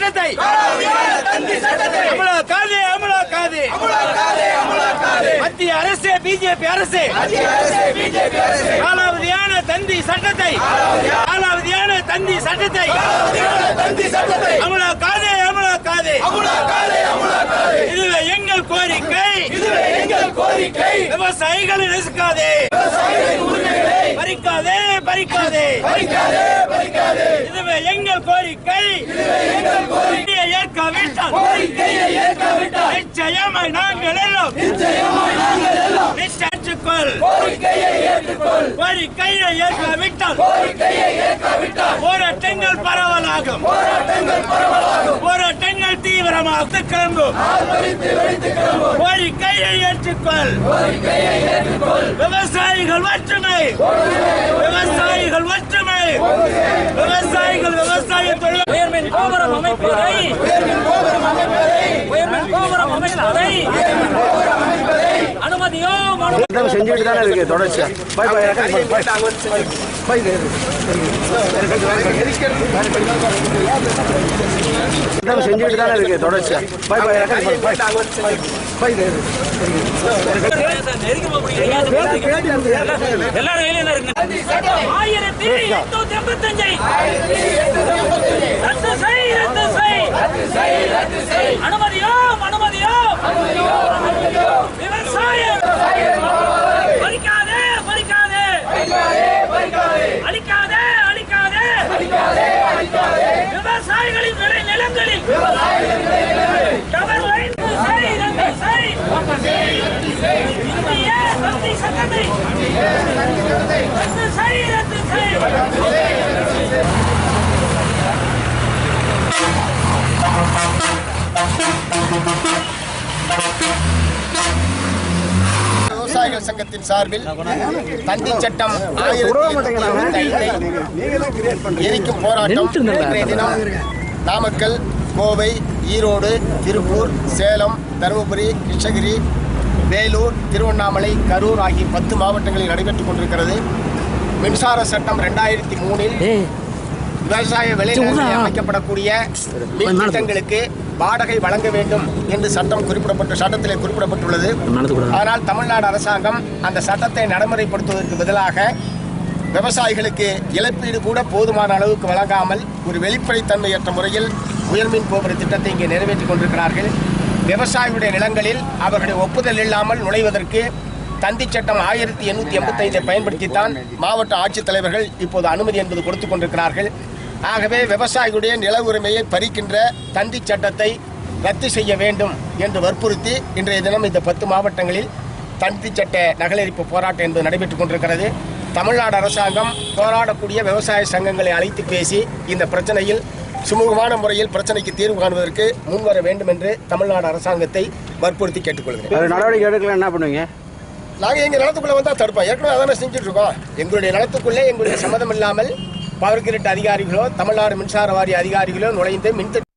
சட்டத்தை அமலாக்காதே அமலாக்காதே மத்திய அரசு பிஜேபி அரசு காலாவதியான தந்தி சட்டத்தை காலாவதியான தந்தி சட்டத்தை அமலாக்காதே அமலாக்காதே இதுவே எங்கள் கோரிக்கை விவசாயிகளை நெசுக்காதே பறிக்காதே பறிக்காதே இதுவே எங்கள் கோரிக்கை கோரிக்கையை ஏற்காவிட்டால் நிச்சயமாய் நாங்கள் எல்லாம் நிச்சயிச்சுக்கொள் கோரிக்கையை ஏற்காவிட்டால் போராட்டங்கள் பரவலாகும் போராட்டங்கள் தீவிரமாக கிளம்பும் கோரிக்கையை ஏற்றுக்கொள் விவசாயிகள் ஒற்றுமை விவசாயிகள் ஒற்றுமை விவசாயிகள் விவசாய தொழில் உயர்மின் கோபுரம் அமைப்பதை உயர்மின் கோபுரம் அமைப்பதை அனுமதியோ மனு நம்ம செஞ்சுட்டு தானே இருக்கு தொடர்ச்சியா பை பை பை பை நம்ம செஞ்சுட்டு தானே இருக்கு தொடர்ச்சியா பை பை பை பை நெருங்கி போக முடியல எல்லாரும் வெளியே தான் இருக்கு ஆயிரத்தி எட்நூத்தி எண்பத்தஞ்சை ரத்து செய் ரத்து செய் அனுமதியோ அனுமதியோ விவசாயம் பறிக்காதே பறிக்காதே அழிக்காதே அழிக்காதே விவசாயிகளின் விளை நிலங்களில் டவர் லைன் செய், ரத்து செய். இந்திய சக்தி சட்டத்தை ரத்து செய், ரத்து செய். விவசாயிகள் சங்கத்தின் சார்பில் தந்தி சட்டம் ஆயிரத்தி எண்ணூத்தி எழுபத்தி ஐந்தை எரிக்கும் போராட்டம் இன்றைய தினம் நாமக்கல் கோவை ஈரோடு திருப்பூர் சேலம் தருமபுரி கிருஷ்ணகிரி வேலூர் திருவண்ணாமலை கரூர் ஆகிய பத்து மாவட்டங்களில் நடைபெற்றுக் கொண்டிருக்கிறது மின்சார சட்டம் ரெண்டாயிரத்தி மூணில் விவசாய விளைநிலங்களில் அமைக்கப்படக்கூடிய மின் திட்டங்களுக்கு வாடகை வழங்க வேண்டும் என்று சட்டம் குறிப்பிடப்பட்டு சட்டத்திலே குறிப்பிடப்பட்டுள்ளது ஆனால் தமிழ்நாடு அரசாங்கம் அந்த சட்டத்தை நடைமுறைப்படுத்துவதற்கு பதிலாக விவசாயிகளுக்கு இழப்பீடு கூட போதுமான அளவுக்கு வழங்காமல் ஒரு வெளிப்படைத்தன்மையற்ற முறையில் உயர்மின் கோபுர திட்டத்தை இங்கே நிறைவேற்றிக் கொண்டிருக்கிறார்கள் விவசாயிகளுடைய நிலங்களில் அவர்களுடைய ஒப்புதல் இல்லாமல் நுழைவதற்கு தந்தி சட்டம் ஆயிரத்தி எண்ணூற்றி எண்பத்தைந்தை பயன்படுத்தித்தான் மாவட்ட ஆட்சித்தலைவர்கள் இப்போது அனுமதி என்பது கொடுத்துக் கொண்டிருக்கிறார்கள் ஆகவே விவசாயிகளுடைய நில உரிமையை பறிக்கின்ற தந்தி சட்டத்தை ரத்து செய்ய வேண்டும் என்று வற்புறுத்தி இன்றைய தினம் இந்த பத்து மாவட்டங்களில் தந்தி சட்ட நகலெரிப்பு போராட்டம் என்பது நடைபெற்றுக் கொண்டிருக்கிறது தமிழ்நாடு அரசாங்கம் போராடக்கூடிய விவசாய சங்கங்களை அழைத்து பேசி இந்த பிரச்சனையில் சுமூகமான முறையில் பிரச்சனைக்கு தீர்வு காணுவதற்கு முன்வர வேண்டும் என்று தமிழ்நாடு அரசாங்கத்தை வற்புறுத்தி கேட்டுக்கொள்கிறேன் அது நடவடிக்கை எடுக்கல என்ன பண்ணுவீங்க நாங்க எங்க நிலத்துக்குள்ள வந்தா தடுப்போம் ஏற்கனவே அதானே செஞ்சுட்டு இருக்கோம் எங்களுடைய நிலத்துக்குள்ளே எங்களுடைய சம்மதம் இல்லாமல் பவர் கிரிட் அதிகாரிகளோ தமிழ்நாடு மின்சார வாரிய அதிகாரிகளோ நுழைந்து மின்